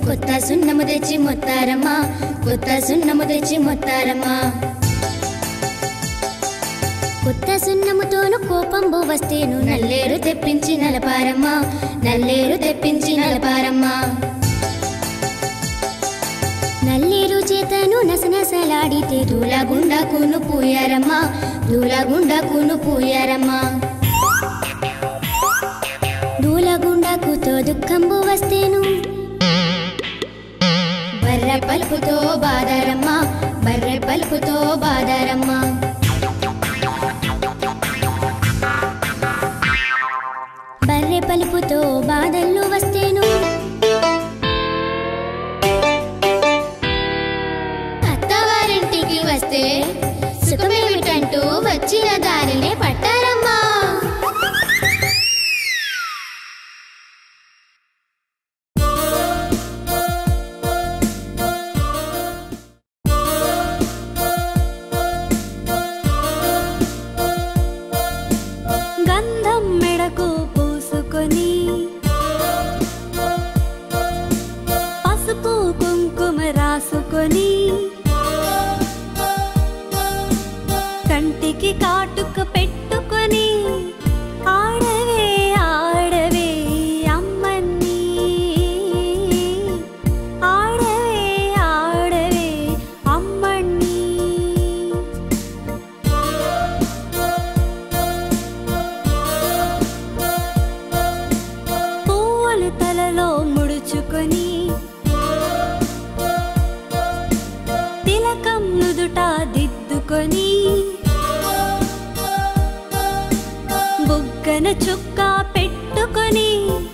కొత్త సున్నము తెచ్చి మొత్తారమ్మా కొత్త సున్నము తెచ్చి మొత్తారమ్మా కొత్త సున్నముతోను కోపంబు వస్తేను నల్లేరు తెప్పించి నలపారమ్మా నల్లేరు తెప్పించి నలపారమ్మా నల్లేరు చేతను నసనసలాడితే దూలగుండకును పూయారమ్మా దూలగుండకును పూయారమ్మా దూలగుండకుతో దుఃఖంబు వస్తేను బర్రె పలుపుతో బాదారమ్మా బర్రె పలుపుతో బాదారమ్మా బర్రె పలుపుతో బాధల్లో వస్తేను అత్తవారింటికి వస్తే సుఖమేమిటంటూ వచ్చిన దారినే పట్టారమ్మా గంధం మెడకు పూసుకొని పసుపు కుంకుమ రాసుకొని కంటికి కాటుక పెట్టుకొని ఆడవే ఆడవే అమ్మని ఆడవే ఆడవే అమ్మని పువ్వులు తలలో ముడుచుకొని తిలకం నుదుట దిద్దుకొని బుగ్గన చుక్క పెట్టుకొని